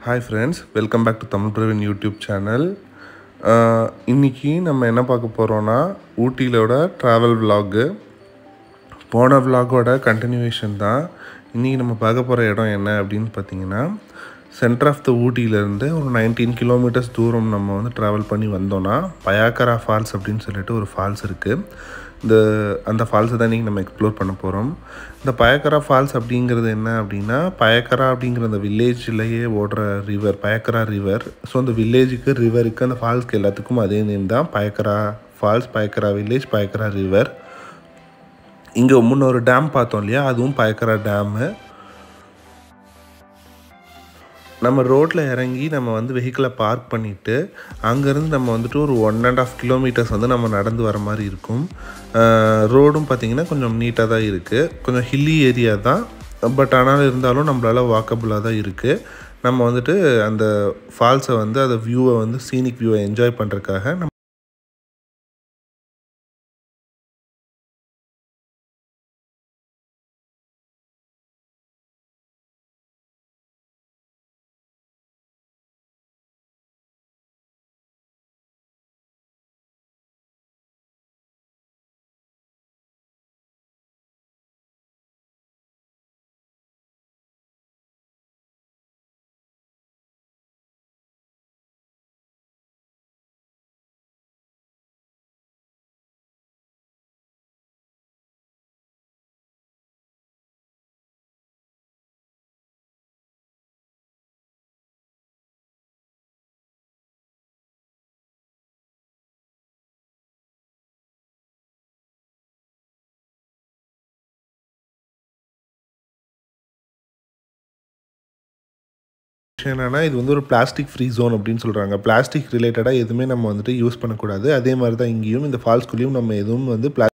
hi friends welcome back to Tamil Praveen YouTube channel இன்றைக்கி நம்ம என்ன பார்க்க போகிறோன்னா ஊட்டியிலோட ட்ராவல் vlog போன vlogஓட கண்டினியூவேஷன் தான் இன்றைக்கி நம்ம பார்க்க போகிற இடம் என்ன அப்படின்னு பார்த்தீங்கன்னா சென்டர் ஆஃப் த ஊட்டியிலேருந்து ஒரு நைன்டீன் கிலோமீட்டர்ஸ் தூரம் நம்ம வந்து ட்ராவல் பண்ணி வந்தோன்னா பயாக்கரா ஃபால்ஸ் அப்படின்னு சொல்லிட்டு ஒரு ஃபால்ஸ் இருக்குது இந்த அந்த ஃபால்ஸை தான் இன்றைக்கி நம்ம எக்ஸ்ப்ளோர் பண்ண போகிறோம் இந்த பயக்கரா ஃபால்ஸ் அப்படிங்கிறது என்ன அப்படின்னா பயக்கரா அப்படிங்கிற அந்த வில்லேஜ்லேயே ஓடுற ரிவர் பயக்கரா ரிவர் ஸோ அந்த வில்லேஜுக்கு ரிவருக்கு அந்த ஃபால்ஸ்க்கு எல்லாத்துக்கும் அதே நேம் தான் Pykara falls Pykara village Pykara river இங்கே முன்னொரு டேம் பார்த்தோம் இல்லையா அதுவும் பயக்கரா டேமு நம்ம ரோட்டில் இறங்கி நம்ம வந்து வெஹிக்கிளை பார்க் பண்ணிவிட்டு அங்கேருந்து நம்ம வந்துட்டு ஒரு ஒன் அண்ட் ஆஃப் கிலோமீட்டர்ஸ் வந்து நம்ம நடந்து வர மாதிரி இருக்கும் ரோடும் பார்த்திங்கன்னா கொஞ்சம் நீட்டாக தான் இருக்குது கொஞ்சம் ஹில்லி ஏரியா தான் பட் ஆனால் இருந்தாலும் நம்மளால் வாக்கபுளாக தான் இருக்குது நம்ம வந்துட்டு அந்த ஃபால்ஸை வந்து அந்த வியூவை வந்து சீனிக் வியூவை என்ஜாய் பண்ணுறதுக்காக நம்ம என்னன்னா இது வந்து ஒரு பிளாஸ்டிக் ஃப்ரீ ஜோன் அப்படின்னு சொல்கிறாங்க பிளாஸ்டிக் ரிலேட்டடாக எதுவுமே நம்ம வந்துட்டு யூஸ் பண்ணக்கூடாது அதே மாதிரி தான் இங்கேயும் இந்த ஃபால்ஸ்குள்ளேயும் நம்ம எதுவும் வந்து பிளா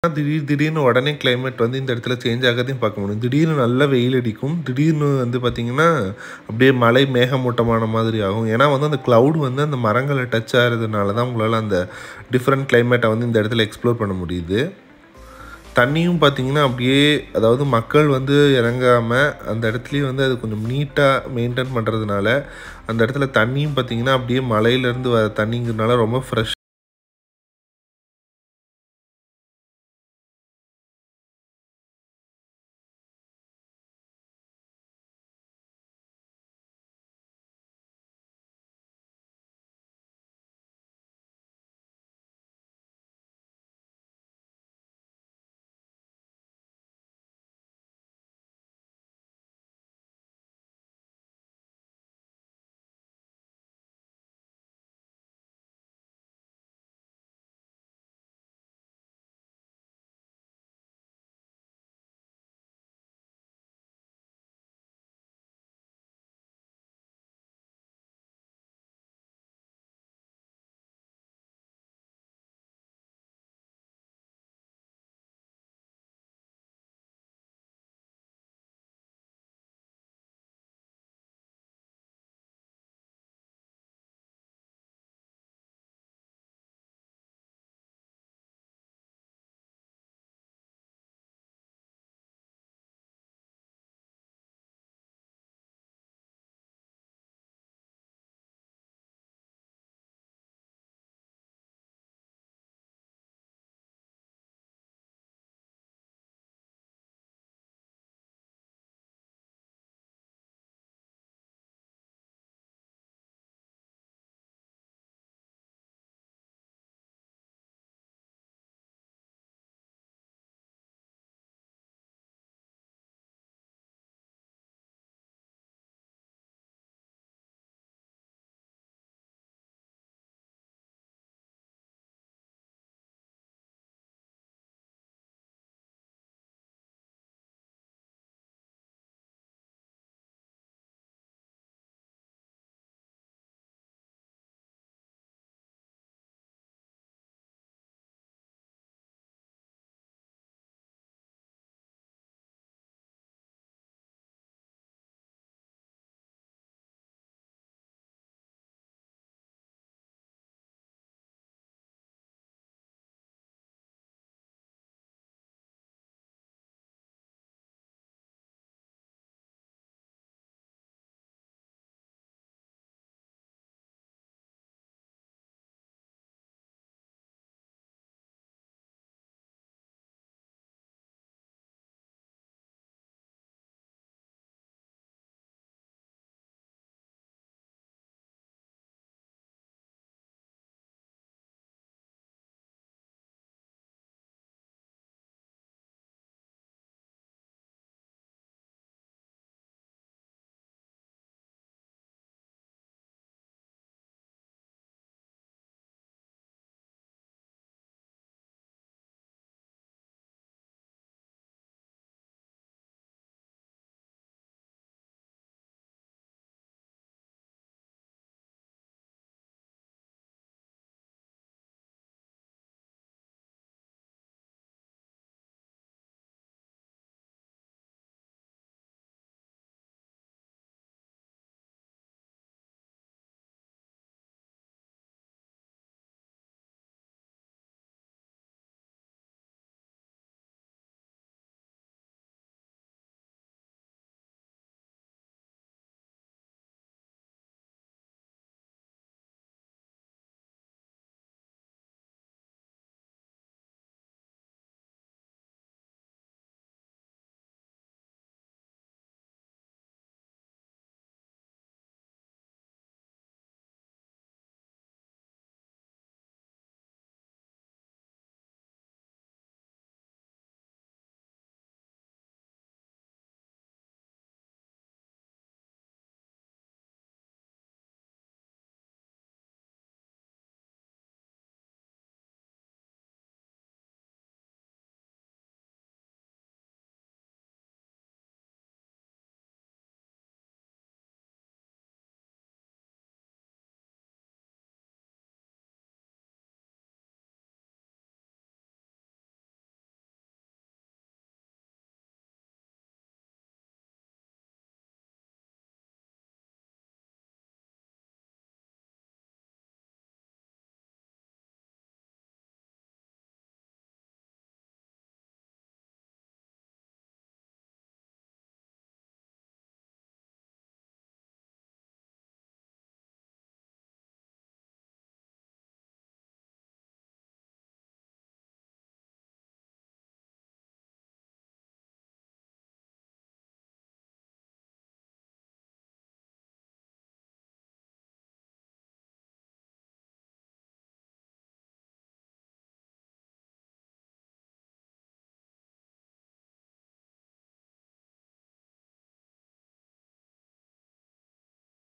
திடீர் திடீர்னு உடனே கிளைமேட் வந்து இந்த இடத்துல சேஞ்ச் ஆகிறதையும் பார்க்க முடியும் திடீர்னு நல்ல வெயில் அடிக்கும் திடீர்னு வந்து பார்த்திங்கன்னா அப்படியே மழை மேகமூட்டமான மாதிரி ஆகும் ஏன்னா வந்து அந்த க்ளவுட் வந்து அந்த மரங்களை டச் ஆகிறதுனால தான் உங்களால் அந்த டிஃப்ரெண்ட் கிளைமேட்டை வந்து இந்த இடத்துல எக்ஸ்ப்ளோர் பண்ண முடியுது தண்ணியும் பார்த்தீங்கன்னா அப்படியே அதாவது மக்கள் வந்து இறங்காமல் அந்த இடத்துலையும் வந்து அது கொஞ்சம் நீட்டாக மெயின்டைன் பண்ணுறதுனால அந்த இடத்துல தண்ணியும் பார்த்தீங்கன்னா அப்படியே மலையிலேருந்து வர தண்ணிங்கிறதுனால ரொம்ப ஃப்ரெஷ்